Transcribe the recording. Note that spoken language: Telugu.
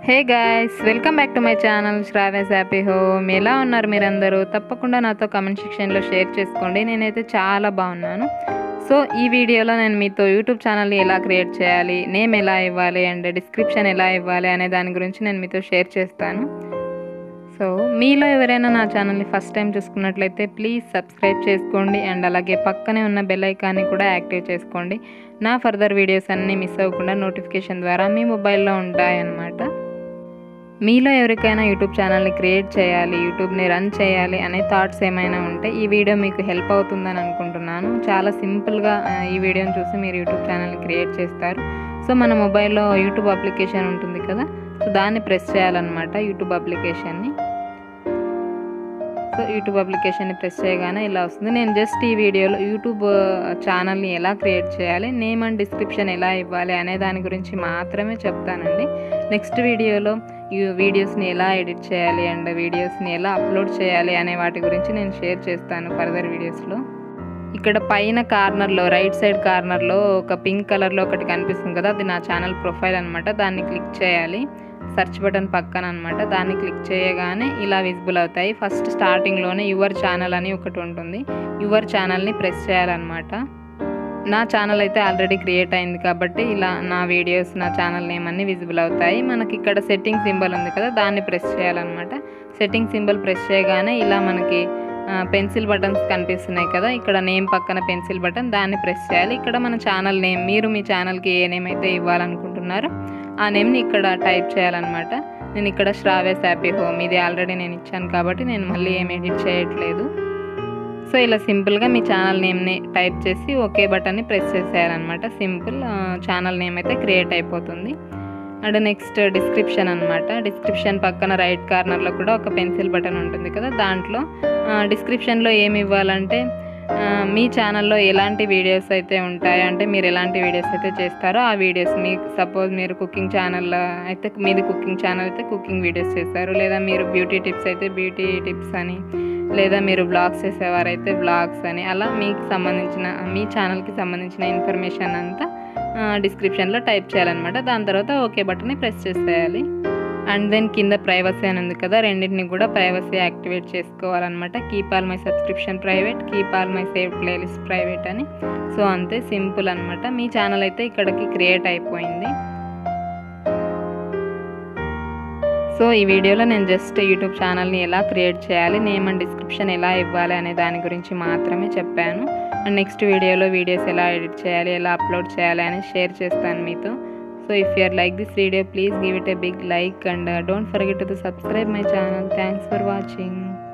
hey guys welcome back to my channel Sravya's happy home ఎలా ఉన్నారు మీరందరూ తప్పకుండా నాతో కమెంట్ సెక్షన్లో షేర్ చేసుకోండి నేనైతే చాలా బాగున్నాను సో ఈ వీడియోలో నేను మీతో యూట్యూబ్ ఛానల్ని ఎలా క్రియేట్ చేయాలి నేమ్ ఎలా ఇవ్వాలి అండ్ డిస్క్రిప్షన్ ఎలా ఇవ్వాలి అనే దాని గురించి నేను మీతో షేర్ చేస్తాను సో మీలో ఎవరైనా నా ఛానల్ని ఫస్ట్ టైం చూసుకున్నట్లయితే ప్లీజ్ సబ్స్క్రైబ్ చేసుకోండి అండ్ అలాగే పక్కనే ఉన్న బెల్ ఐకాన్ని కూడా యాక్టివ్ చేసుకోండి నా ఫర్దర్ వీడియోస్ అన్నీ మిస్ అవ్వకుండా నోటిఫికేషన్ ద్వారా మీ మొబైల్లో ఉంటాయన్నమాట మీలో ఎవరికైనా యూట్యూబ్ ఛానల్ని క్రియేట్ చేయాలి యూట్యూబ్ని రన్ చేయాలి అనే థాట్స్ ఏమైనా ఉంటే ఈ వీడియో మీకు హెల్ప్ అవుతుందని అనుకుంటున్నాను చాలా సింపుల్గా ఆ, ఈ వీడియోని చూసి మీరు యూట్యూబ్ ఛానల్ని క్రియేట్ చేస్తారు సో మన మొబైల్లో యూట్యూబ్ అప్లికేషన్ ఉంటుంది కదా సో దాన్ని ప్రెస్ చేయాలన్నమాట యూట్యూబ్ అప్లికేషన్ని సో యూట్యూబ్ అప్లికేషన్ని ప్రెస్ చేయగానే ఇలా వస్తుంది నేను జస్ట్ ఈ వీడియోలో యూట్యూబ్ ఛానల్ని ఎలా క్రియేట్ చేయాలి నేమ్ అండ్ డిస్క్రిప్షన్ ఎలా ఇవ్వాలి అనే దాని గురించి మాత్రమే చెప్తానండి నెక్స్ట్ వీడియోలో ఈ వీడియోస్ని ఎలా ఎడిట్ చేయాలి అండ్ వీడియోస్ని ఎలా అప్లోడ్ చేయాలి అనే వాటి గురించి నేను షేర్ చేస్తాను ఫర్దర్ వీడియోస్లో ఇక్కడ పైన కార్నర్లో రైట్ సైడ్ కార్నర్లో ఒక పింక్ కలర్లో ఒకటి కనిపిస్తుంది కదా అది నా ఛానల్ ప్రొఫైల్ అనమాట దాన్ని క్లిక్ చేయాలి సెర్చ్ బటన్ పక్కన అనమాట దాన్ని క్లిక్ చేయగానే ఇలా విజిబుల్ అవుతాయి ఫస్ట్ స్టార్టింగ్లోనే యువర్ ఛానల్ అని ఒకటి ఉంటుంది యువర్ ఛానల్ని ప్రెస్ చేయాలన్నమాట నా ఛానల్ అయితే ఆల్రెడీ క్రియేట్ అయింది కాబట్టి ఇలా నా వీడియోస్ నా ఛానల్ నేమ్ అన్ని విజిబుల్ అవుతాయి మనకి ఇక్కడ సెట్టింగ్ సింబల్ ఉంది కదా దాన్ని ప్రెస్ చేయాలన్నమాట సెట్టింగ్ సింబల్ ప్రెస్ చేయగానే ఇలా మనకి పెన్సిల్ బటన్స్ కనిపిస్తున్నాయి కదా ఇక్కడ నేమ్ పక్కన పెన్సిల్ బటన్ దాన్ని ప్రెస్ చేయాలి ఇక్కడ మన ఛానల్ నేమ్ మీరు మీ ఛానల్కి ఏ నేమ్ అయితే ఇవ్వాలనుకుంటున్నారో ఆ నేమ్ని ఇక్కడ టైప్ చేయాలన్నమాట నేను ఇక్కడ శ్రావ్యస్ హ్యాపీ హోమ్ ఇది ఆల్రెడీ నేను ఇచ్చాను కాబట్టి నేను మళ్ళీ ఏం ఎడిట్ చేయట్లేదు సో ఇలా సింపుల్గా మీ ఛానల్ నేమ్ని టైప్ చేసి ఓకే బటన్ని ప్రెస్ చేసేయాలన్నమాట సింపుల్ ఛానల్ నేమ్ అయితే క్రియేట్ అయిపోతుంది అండ్ నెక్స్ట్ డిస్క్రిప్షన్ అనమాట డిస్క్రిప్షన్ పక్కన రైట్ కార్నర్లో కూడా ఒక పెన్సిల్ బటన్ ఉంటుంది కదా దాంట్లో డిస్క్రిప్షన్లో ఏమి ఇవ్వాలంటే ఆ, మీ ఛానల్లో ఎలాంటి వీడియోస్ అయితే ఉంటాయో అంటే మీరు ఎలాంటి వీడియోస్ అయితే చేస్తారో ఆ వీడియోస్ మీ సపోజ్ మీరు కుకింగ్ ఛానల్ అయితే మీది కుకింగ్ ఛానల్ అయితే కుకింగ్ వీడియోస్ చేస్తారు లేదా మీరు బ్యూటీ టిప్స్ అయితే బ్యూటీ టిప్స్ అని లేదా మీరు బ్లాగ్స్ చేసేవారైతే బ్లాగ్స్ అని అలా మీకు సంబంధించిన మీ ఛానల్కి సంబంధించిన ఇన్ఫర్మేషన్ అంతా డిస్క్రిప్షన్లో టైప్ చేయాలన్నమాట దాని తర్వాత ఓకే బటన్ని ప్రెస్ చేసేయాలి అండ్ దెన్ కింద ప్రైవసీ అని ఉంది కదా రెండింటిని కూడా ప్రైవసీ యాక్టివేట్ చేసుకోవాలన్నమాట keep all my subscription private keep all my save playlist private అని సో అంతే సింపుల్ అనమాట మీ ఛానల్ అయితే ఇక్కడికి క్రియేట్ అయిపోయింది సో ఈ వీడియోలో నేను జస్ట్ యూట్యూబ్ ఛానల్ని ఎలా క్రియేట్ చేయాలి నేమ్ అండ్ డిస్క్రిప్షన్ ఎలా ఇవ్వాలి అనే దాని గురించి మాత్రమే చెప్పాను అండ్ నెక్స్ట్ వీడియోలో వీడియోస్ ఎలా ఎడిట్ చేయాలి ఎలా అప్లోడ్ చేయాలి అని షేర్ చేస్తాను మీతో so if you're like this video please give it a big like and don't forget to subscribe my channel thanks for watching